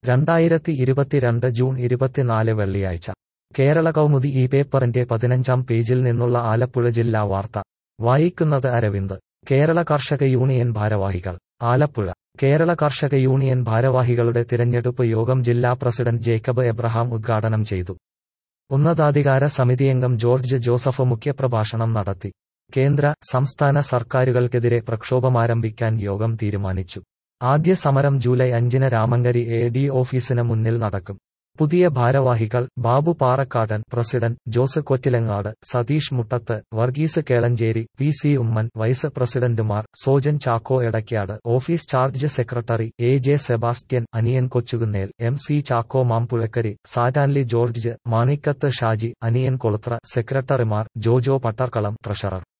രണ്ടായിരത്തി ഇരുപത്തിരണ്ട് ജൂൺ ഇരുപത്തിനാല് വെള്ളിയാഴ്ച കേരള കൗമുദി ഈ പേപ്പറിന്റെ പതിനഞ്ചാം പേജിൽ നിന്നുള്ള ആലപ്പുഴ ജില്ലാ വാർത്ത വായിക്കുന്നത് അരവിന്ദ് കേരള കർഷക യൂണിയൻ ഭാരവാഹികൾ ആലപ്പുഴ കേരള കർഷക യൂണിയൻ ഭാരവാഹികളുടെ തിരഞ്ഞെടുപ്പ് യോഗം ജില്ലാ പ്രസിഡന്റ് ജേക്കബ് എബ്രഹാം ഉദ്ഘാടനം ചെയ്തു ഉന്നതാധികാര സമിതിയംഗം ജോർജ് ജോസഫ് മുഖ്യപ്രഭാഷണം നടത്തി കേന്ദ്ര സംസ്ഥാന സർക്കാരുകൾക്കെതിരെ പ്രക്ഷോഭമാരംഭിക്കാൻ യോഗം തീരുമാനിച്ചു ആദ്യ സമരം ജൂലൈ അഞ്ചിന് രാമങ്കരി എ ഡി ഓഫീസിന് മുന്നിൽ നടക്കും പുതിയ ഭാരവാഹികൾ Babu Parakkadan president Jose Kottilangad Satheesh Muttath Varghese Kelancheri P C Oommen vice പ്രസിഡന്റുമാർ Sojan Chacko Edakkad office charge secretary A J Sebastian Aniyan Kochukunnel M C Chacko Mampuzhakari Stanley George Manikkath Shaji Aniyan Koluthra സെക്രട്ടറിമാർ ജോജോ പട്ടർക്കളം ട്രഷറർ